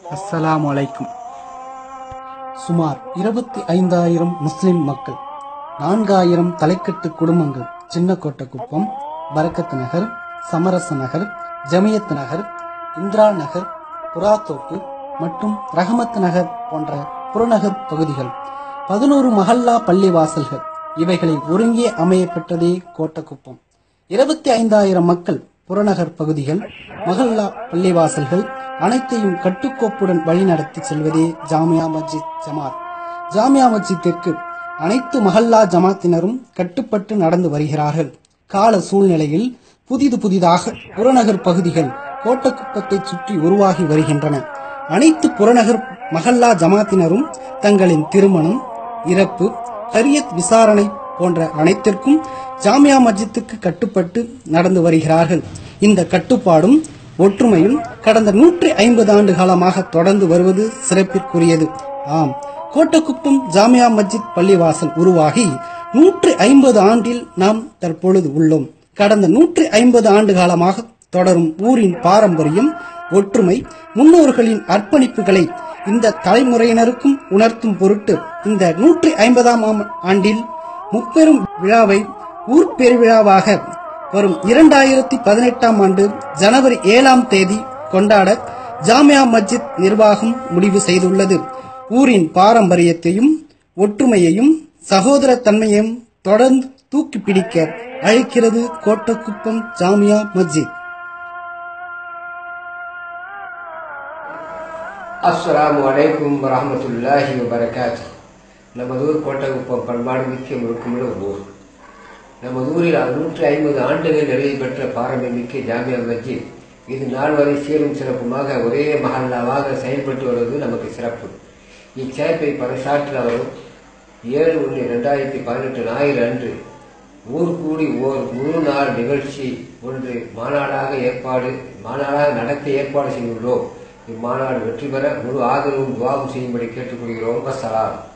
அஸ்ஸலாமு அலைக்கும் சுமார் இருபத்தி ஐந்தாயிரம் முஸ்லிம் மக்கள் நான்காயிரம் தலைக்கட்டு குடும்பங்கள் சின்னக்கோட்டக்குப்பம் பரக்கத் நகர் சமரச நகர் ஜமியத் நகர் இந்திரா நகர் புறாத்தோப்பு மற்றும் ரஹமத் நகர் போன்ற புறநகர் பகுதிகள் பதினோரு மஹல்லா பள்ளிவாசல்கள் இவைகளை ஒருங்கே அமையப்பட்டதே கோட்டக்குப்பம் இருபத்தி ஐந்தாயிரம் மக்கள் புறநகர் பகுதிகள் மஹல்லா பள்ளிவாசல்கள் அனைத்தையும் கட்டுக்கோப்புடன் வழிநடத்தி செல்வதே ஜாமியா மஸ்ஜித் ஜமாத் ஜாமியா மஸ்ஜித்திற்கு அனைத்து மஹல்லா ஜமாத்தினரும் கட்டுப்பட்டு நடந்து வருகிறார்கள் கால சூழ்நிலையில் புதிது புதிதாக புறநகர் பகுதிகள் கோட்டக்குப்பத்தை சுற்றி உருவாகி வருகின்றன அனைத்து புறநகர் மஹல்லா ஜமாத்தினரும் தங்களின் திருமணம் இறப்பு ஹரியத் விசாரணை போன்ற அனைத்திற்கும் ஜாமியா மஸ்ஜித்துக்கு கட்டுப்பட்டு நடந்து வருகிறார்கள் இந்த கட்டுப்பாடும் ஒற்றுமையும் கடந்த நூற்றி ஐம்பது ஆண்டு காலமாக தொடர்ந்து வருவது சிறப்பிற்குரியது ஆம் கோட்டக்குப்பம் ஜாமியா மஸ்ஜித் பள்ளிவாசல் உருவாகி நூற்றி ஐம்பது ஆண்டில் நாம் தற்பொழுது உள்ளோம் கடந்த நூற்றி ஐம்பது ஆண்டு காலமாக தொடரும் ஊரின் பாரம்பரியம் ஒற்றுமை முன்னோர்களின் அர்ப்பணிப்புகளை இந்த தலைமுறையினருக்கும் உணர்த்தும் பொருட்டு இந்த நூற்றி ஐம்பதாம் ஆம் ஆண்டில் முப்பெரும் விழாவை ஊர் பெருவிழாவாக வரும் இரண்டாயிரத்தி பதினெட்டாம் ஆண்டு ஜனவரி ஏழாம் தேதி கொண்டாட ஜாமியா மஸ்ஜித் நிர்வாகம் முடிவு செய்துள்ளது ஊரின் பாரம்பரியத்தையும் ஒற்றுமையையும் சகோதரத்தன்மையையும் தொடர்ந்து தூக்கி பிடிக்க அழைக்கிறது கோட்டக்குப்பம் ஜாமியா மஸ்ஜித் அஸ்ஸலாமு அலைக்கும் வரஹ்மத்துல்லாஹி வபரகாத்து நமது ஊர் கோட்டகுப்பம் பண்பாடு மிக்க முழுக்கமுள்ள ஊர் நமது ஊரில் நூற்றி ஐம்பது ஆண்டுகள் நிறைவு பெற்ற பாரம்பரியமிக்க ஜாமியா மஸ்ஜித் இது நாள் வரை சீரும் சிறப்புமாக ஒரே மஹல்லாவாக செயல்பட்டு வருவது நமக்கு சிறப்பு இச்சிறப்பை பறைசாற்ற வரும் ஏழு ஒன்று ரெண்டாயிரத்தி பதினெட்டு ஞாயிறு அன்று ஊர் கூடி ஓர் முழு நாள் நிகழ்ச்சி ஒன்று மாநாடாக ஏற்பாடு மாநாடாக நடத்த ஏற்பாடு செய்துள்ளோம் இம்மாநாடு வெற்றி பெற முழு ஆதரவும் துவாவும் செய்யும்படி கேட்டுக்கொள்கிறோம் வசலாம்